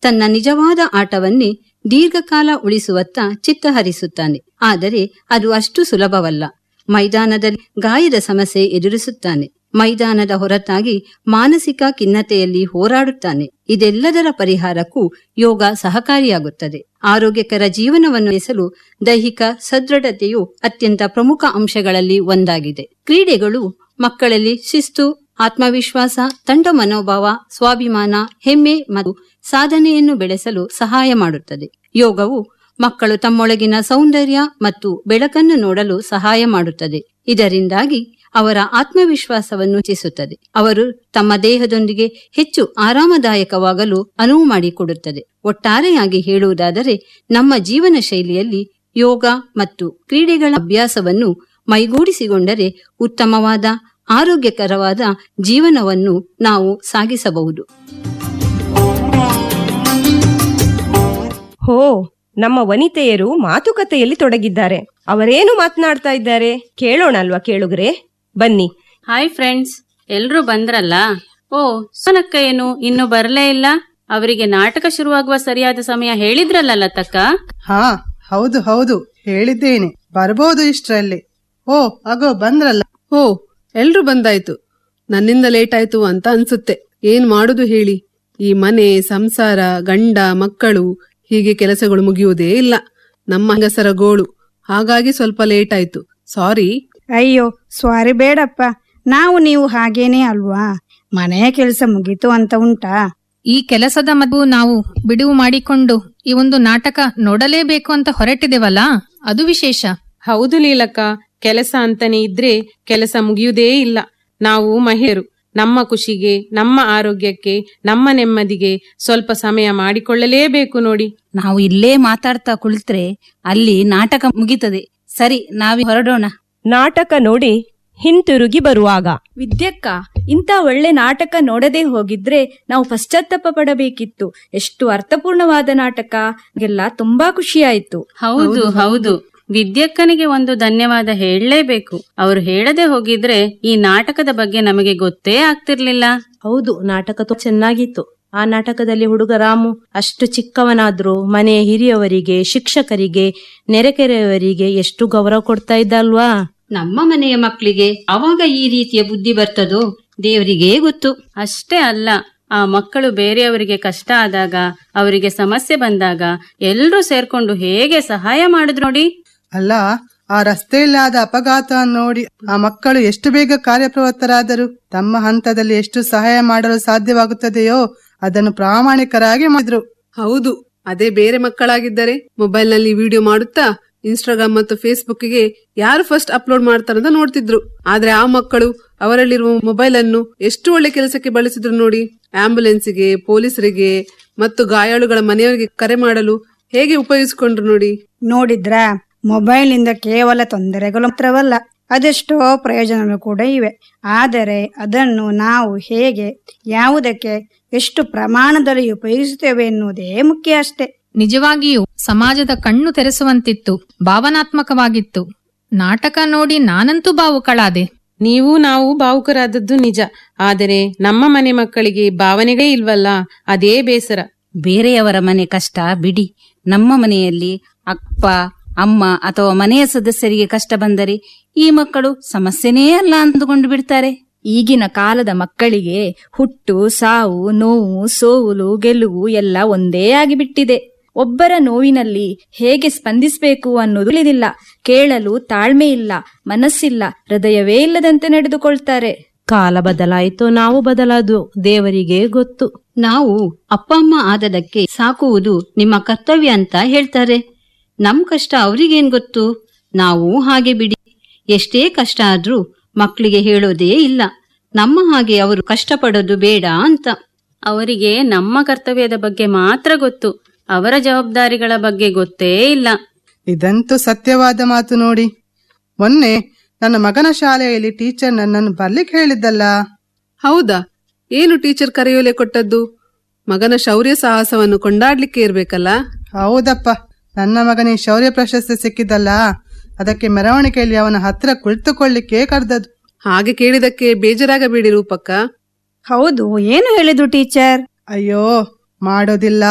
ತನ್ನ ನಿಜವಾದ ಆಟವನ್ನೇ ದೀರ್ಘಕಾಲ ಉಳಿಸುವತ್ತ ಚಿತ್ತ ಹರಿಸುತ್ತಾನೆ ಆದರೆ ಅದು ಅಷ್ಟು ಸುಲಭವಲ್ಲ ಮೈದಾನದಲ್ಲಿ ಗಾಯದ ಸಮಸ್ಯೆ ಎದುರಿಸುತ್ತಾನೆ ಮೈದಾನದ ಹೊರತಾಗಿ ಮಾನಸಿಕ ಖಿನ್ನತೆಯಲ್ಲಿ ಹೋರಾಡುತ್ತಾನೆ ಇದೆಲ್ಲದರ ಪರಿಹಾರಕ್ಕೂ ಯೋಗ ಸಹಕಾರಿಯಾಗುತ್ತದೆ ಆರೋಗ್ಯಕರ ಜೀವನವನ್ನು ನಡೆಸಲು ದೈಹಿಕ ಸದೃಢತೆಯು ಅತ್ಯಂತ ಪ್ರಮುಖ ಅಂಶಗಳಲ್ಲಿ ಒಂದಾಗಿದೆ ಕ್ರೀಡೆಗಳು ಮಕ್ಕಳಲ್ಲಿ ಶಿಸ್ತು ಆತ್ಮವಿಶ್ವಾಸ ತಂಡ ಮನೋಭಾವ ಸ್ವಾಭಿಮಾನ ಹೆಮ್ಮೆ ಮತ್ತು ಸಾಧನೆಯನ್ನು ಬೆಳೆಸಲು ಸಹಾಯ ಮಾಡುತ್ತದೆ ಯೋಗವು ಮಕ್ಕಳು ತಮ್ಮೊಳಗಿನ ಸೌಂದರ್ಯ ಮತ್ತು ಬೆಳಕನ್ನು ನೋಡಲು ಸಹಾಯ ಮಾಡುತ್ತದೆ ಇದರಿಂದಾಗಿ ಅವರ ಆತ್ಮವಿಶ್ವಾಸವನ್ನು ಹೆಚ್ಚಿಸುತ್ತದೆ ಅವರು ತಮ್ಮ ದೇಹದೊಂದಿಗೆ ಹೆಚ್ಚು ಆರಾಮದಾಯಕವಾಗಲು ಅನುವು ಮಾಡಿಕೊಡುತ್ತದೆ ಒಟ್ಟಾರೆಯಾಗಿ ಹೇಳುವುದಾದರೆ ನಮ್ಮ ಜೀವನ ಶೈಲಿಯಲ್ಲಿ ಯೋಗ ಮತ್ತು ಕ್ರೀಡೆಗಳ ಅಭ್ಯಾಸವನ್ನು ಮೈಗೂಡಿಸಿಕೊಂಡರೆ ಉತ್ತಮವಾದ ಆರೋಗ್ಯಕರವಾದ ಜೀವನವನ್ನು ನಾವು ಸಾಗಿಸಬಹುದು ಹೋ ನಮ್ಮ ವನಿತೆಯರು ಮಾತುಕತೆಯಲ್ಲಿ ತೊಡಗಿದ್ದಾರೆ ಅವರೇನು ಮಾತನಾಡ್ತಾ ಇದ್ದಾರೆ ಕೇಳೋಣ ಅಲ್ವಾ ಕೇಳುಗ್ರೆ ಬನ್ನಿ ಹಾಯ್ ಫ್ರೆಂಡ್ಸ್ ಎಲ್ರೂ ಬಂದ್ರಲ್ಲ ಓ ಸೋನಕ್ಕ ಏನು ಇನ್ನು ಬರಲೇ ಇಲ್ಲ ಅವರಿಗೆ ನಾಟಕ ಶುರುವಾಗುವ ಸರಿಯಾದ ಸಮಯ ಹೇಳಿದ್ರಲ್ಲ ಲತಕ್ಕ ಹಾ ಹೌದು ಹೌದು ಹೇಳಿದ್ದೇನೆ ಬರ್ಬೋದು ಇಷ್ಟ್ರಲ್ಲಿ ಓ ಅಗೋ ಬಂದ್ರಲ್ಲ ಓ ಎಲ್ರೂ ಬಂದಾಯ್ತು ನನ್ನಿಂದ ಲೇಟ್ ಆಯ್ತು ಅಂತ ಅನ್ಸುತ್ತೆ ಏನ್ ಮಾಡುದು ಹೇಳಿ ಈ ಮನೆ ಸಂಸಾರ ಗಂಡ ಮಕ್ಕಳು ಹೀಗೆ ಕೆಲಸಗಳು ಮುಗಿಯುವುದೇ ಇಲ್ಲ ನಮ್ಮ ಹೆಂಗಸರ ಗೋಳು ಹಾಗಾಗಿ ಸ್ವಲ್ಪ ಲೇಟ್ ಆಯ್ತು ಸಾರಿ ಅಯ್ಯೋ ಸ್ವಾರಿ ಬೇಡಪ್ಪ ನಾವು ನೀವು ಹಾಗೇನೇ ಅಲ್ವಾ ಮನೆಯ ಕೆಲಸ ಮುಗೀತು ಅಂತ ಉಂಟಾ ಈ ಕೆಲಸದ ಮದ್ದು ನಾವು ಬಿಡುವು ಮಾಡಿಕೊಂಡು ಈ ಒಂದು ನಾಟಕ ನೋಡಲೇಬೇಕು ಅಂತ ಹೊರಟಿದೆವಲ್ಲ ಅದು ವಿಶೇಷ ಹೌದು ಲೀಲಕ್ಕ ಕೆಲಸ ಅಂತಾನೆ ಇದ್ರೆ ಕೆಲಸ ಮುಗಿಯುವುದೇ ಇಲ್ಲ ನಾವು ಮಹಿಳೆಯರು ನಮ್ಮ ಖುಷಿಗೆ ನಮ್ಮ ಆರೋಗ್ಯಕ್ಕೆ ನಮ್ಮ ನೆಮ್ಮದಿಗೆ ಸ್ವಲ್ಪ ಸಮಯ ಮಾಡಿಕೊಳ್ಳಲೇಬೇಕು ನೋಡಿ ನಾವು ಇಲ್ಲೇ ಮಾತಾಡ್ತಾ ಕುಳಿತ್ರೆ ಅಲ್ಲಿ ನಾಟಕ ಮುಗಿತದೆ ಸರಿ ನಾವಿ ಹೊರಡೋಣ ನಾಟಕ ನೋಡಿ ಹಿಂತಿರುಗಿ ಬರುವಾಗ ವಿದ್ಯಕ್ಕ ಇಂಥ ಒಳ್ಳೆ ನಾಟಕ ನೋಡದೆ ಹೋಗಿದ್ರೆ ನಾವು ಪಶ್ಚಾತ್ತಾಪ ಪಡಬೇಕಿತ್ತು ಎಷ್ಟು ಅರ್ಥಪೂರ್ಣವಾದ ನಾಟಕ ಎಲ್ಲ ತುಂಬಾ ಖುಷಿಯಾಯ್ತು ಹೌದು ಹೌದು ವಿದ್ಯಕ್ಕನಿಗೆ ಒಂದು ಧನ್ಯವಾದ ಹೇಳಲೇಬೇಕು ಅವರು ಹೇಳದೆ ಹೋಗಿದ್ರೆ ಈ ನಾಟಕದ ಬಗ್ಗೆ ನಮಗೆ ಗೊತ್ತೇ ಆಗ್ತಿರ್ಲಿಲ್ಲ ಹೌದು ನಾಟಕ ತುಂಬಾ ಚೆನ್ನಾಗಿತ್ತು ಆ ನಾಟಕದಲ್ಲಿ ಹುಡುಗ ರಾಮು ಅಷ್ಟು ಚಿಕ್ಕವನಾದ್ರೂ ಮನೆಯ ಹಿರಿಯವರಿಗೆ ಶಿಕ್ಷಕರಿಗೆ ನೆರೆಕೆರೆಯವರಿಗೆ ಎಷ್ಟು ಗೌರವ ಕೊಡ್ತಾ ಇದ್ದ ಅಲ್ವಾ ನಮ್ಮ ಮನೆಯ ಮಕ್ಕಳಿಗೆ ಅವಾಗ ಈ ರೀತಿಯ ಬುದ್ಧಿ ಬರ್ತದೋ ದೇವರಿಗೇ ಗೊತ್ತು ಅಷ್ಟೇ ಅಲ್ಲ ಆ ಮಕ್ಕಳು ಬೇರೆಯವರಿಗೆ ಕಷ್ಟ ಆದಾಗ ಅವರಿಗೆ ಸಮಸ್ಯೆ ಬಂದಾಗ ಎಲ್ರೂ ಸೇರ್ಕೊಂಡು ಹೇಗೆ ಸಹಾಯ ಮಾಡಿದ್ರು ನೋಡಿ ಅಲ್ಲ ಆ ರಸ್ತೆಯಲ್ಲಿ ಆದ ಅಪಘಾತ ನೋಡಿ ಆ ಮಕ್ಕಳು ಎಷ್ಟು ಬೇಗ ಕಾರ್ಯಪ್ರವೃತ್ತರಾದರು ತಮ್ಮ ಹಂತದಲ್ಲಿ ಎಷ್ಟು ಸಹಾಯ ಮಾಡಲು ಸಾಧ್ಯವಾಗುತ್ತದೆಯೋ ಅದನ್ನು ಪ್ರಾಮಾಣಿಕರಾಗಿ ಮಾಡಿದ್ರು ಹೌದು ಅದೇ ಬೇರೆ ಮಕ್ಕಳಾಗಿದ್ದರೆ ಮೊಬೈಲ್ ನಲ್ಲಿ ವಿಡಿಯೋ ಮಾಡುತ್ತಾ ಇನ್ಸ್ಟಾಗ್ರಾಮ್ ಮತ್ತು ಫೇಸ್ಬುಕ್ ಗೆ ಯಾರು ಫಸ್ಟ್ ಅಪ್ಲೋಡ್ ಮಾಡ್ತಾರಂತ ನೋಡ್ತಿದ್ರು ಆದ್ರೆ ಆ ಮಕ್ಕಳು ಅವರಲ್ಲಿರುವ ಮೊಬೈಲ್ ಅನ್ನು ಎಷ್ಟು ಒಳ್ಳೆ ಕೆಲಸಕ್ಕೆ ಬಳಸಿದ್ರು ನೋಡಿ ಆಂಬ್ಯುಲೆನ್ಸ್ಗೆ ಪೊಲೀಸರಿಗೆ ಮತ್ತು ಗಾಯಾಳುಗಳ ಮನೆಯವರಿಗೆ ಕರೆ ಮಾಡಲು ಹೇಗೆ ಉಪಯೋಗಿಸಿಕೊಂಡ್ರು ನೋಡಿ ನೋಡಿದ್ರಾ ಮೊಬೈಲ್ ಇಂದ ಕೇವಲ ತೊಂದರೆಗಳು ಮಾತ್ರವಲ್ಲ ಅದೆಷ್ಟೋ ಪ್ರಯೋಜನಗಳು ಕೂಡ ಇವೆ ಆದರೆ ಅದನ್ನು ನಾವು ಹೇಗೆ ಯಾವುದಕ್ಕೆ ಎಷ್ಟು ಪ್ರಮಾಣದಲ್ಲಿ ಉಪಯೋಗಿಸುತ್ತೇವೆ ಎನ್ನುವುದೇ ಮುಖ್ಯ ಅಷ್ಟೇ ನಿಜವಾಗಿಯೂ ಸಮಾಜದ ಕಣ್ಣು ತೆರೆಸುವಂತಿತ್ತು ಭಾವನಾತ್ಮಕವಾಗಿತ್ತು ನಾಟಕ ನೋಡಿ ನಾನಂತೂ ಭಾವುಕಳಾದೆ ನೀವು ನಾವು ಭಾವುಕರಾದದ್ದು ನಿಜ ಆದರೆ ನಮ್ಮ ಮನೆ ಮಕ್ಕಳಿಗೆ ಭಾವನೆಗಳೇ ಇಲ್ವಲ್ಲ ಅದೇ ಬೇಸರ ಬೇರೆಯವರ ಮನೆ ಕಷ್ಟ ಬಿಡಿ ನಮ್ಮ ಮನೆಯಲ್ಲಿ ಅಪ್ಪ ಅಮ್ಮ ಅಥವಾ ಮನೆಯ ಸದಸ್ಯರಿಗೆ ಕಷ್ಟ ಬಂದರೆ ಈ ಮಕ್ಕಳು ಸಮಸ್ಯೆನೇ ಅಲ್ಲ ಅಂದುಕೊಂಡು ಬಿಡ್ತಾರೆ ಈಗಿನ ಕಾಲದ ಮಕ್ಕಳಿಗೆ ಹುಟ್ಟು ಸಾವು ನೋವು ಸೋಲು ಗೆಲುವು ಎಲ್ಲ ಒಂದೇ ಆಗಿಬಿಟ್ಟಿದೆ ಒಬ್ಬರ ನೋವಿನಲ್ಲಿ ಹೇಗೆ ಸ್ಪಂದಿಸಬೇಕು ಅನ್ನೋದು ತಿಳಿದಿಲ್ಲ ಕೇಳಲು ತಾಳ್ಮೆ ಇಲ್ಲ ಮನಸ್ಸಿಲ್ಲ ಹೃದಯವೇ ಇಲ್ಲದಂತೆ ನಡೆದುಕೊಳ್ತಾರೆ ಕಾಲ ಬದಲಾಯಿತು ನಾವು ಬದಲಾದು ದೇವರಿಗೆ ಗೊತ್ತು ನಾವು ಅಪ್ಪ ಅಮ್ಮ ಆದದಕ್ಕೆ ಸಾಕುವುದು ನಿಮ್ಮ ಕರ್ತವ್ಯ ಅಂತ ಹೇಳ್ತಾರೆ ನಮ್ ಕಷ್ಟ ಅವ್ರಿಗೇನ್ ಗೊತ್ತು ನಾವು ಹಾಗೆ ಬಿಡಿ ಎಷ್ಟೇ ಕಷ್ಟ ಆದ್ರೂ ಮಕ್ಕಳಿಗೆ ಹೇಳೋದೇ ಇಲ್ಲ ನಮ್ಮ ಹಾಗೆ ಅವರು ಕಷ್ಟಪಡೋದು ಬೇಡ ಅಂತ ಅವರಿಗೆ ನಮ್ಮ ಕರ್ತವ್ಯದ ಬಗ್ಗೆ ಮಾತ್ರ ಗೊತ್ತು ಅವರ ಜವಾಬ್ದಾರಿಗಳ ಬಗ್ಗೆ ಗೊತ್ತೇ ಇಲ್ಲ ಇದಂತೂ ಸತ್ಯವಾದ ಮಾತು ನೋಡಿ ಮೊನ್ನೆ ನನ್ನ ಮಗನ ಶಾಲೆಯಲ್ಲಿ ಟೀಚರ್ ನನ್ನನ್ನು ಬರ್ಲಿಕ್ಕೆ ಹೇಳಿದ್ದಲ್ಲ ಹೌದಾ ಏನು ಟೀಚರ್ ಕರೆಯೋಲೆ ಕೊಟ್ಟದ್ದು ಮಗನ ಶೌರ್ಯ ಸಾಹಸವನ್ನು ಕೊಂಡಾಡ್ಲಿಕ್ಕೆ ಇರ್ಬೇಕಲ್ಲ ಹೌದಪ್ಪ ನನ್ನ ಮಗನಿಗೆ ಶೌರ್ಯ ಪ್ರಶಸ್ತಿ ಸಿಕ್ಕಿದ್ದಲ್ಲ ಅದಕ್ಕೆ ಮೆರವಣಿಗೆಯಲ್ಲಿ ಅವನ ಹತ್ರ ಕುಳಿತುಕೊಳ್ಳಿಕ್ಕೆ ಕರೆದದ್ದು ಹಾಗೆ ಕೇಳಿದಕ್ಕೆ ಬೇಜಾರಾಗಬೇಡಿ ರೂಪಕ್ಕ ಹೌದು ಏನು ಹೇಳಿದ್ರು ಟೀಚರ್ ಅಯ್ಯೋ ಮಾಡೋದಿಲ್ಲ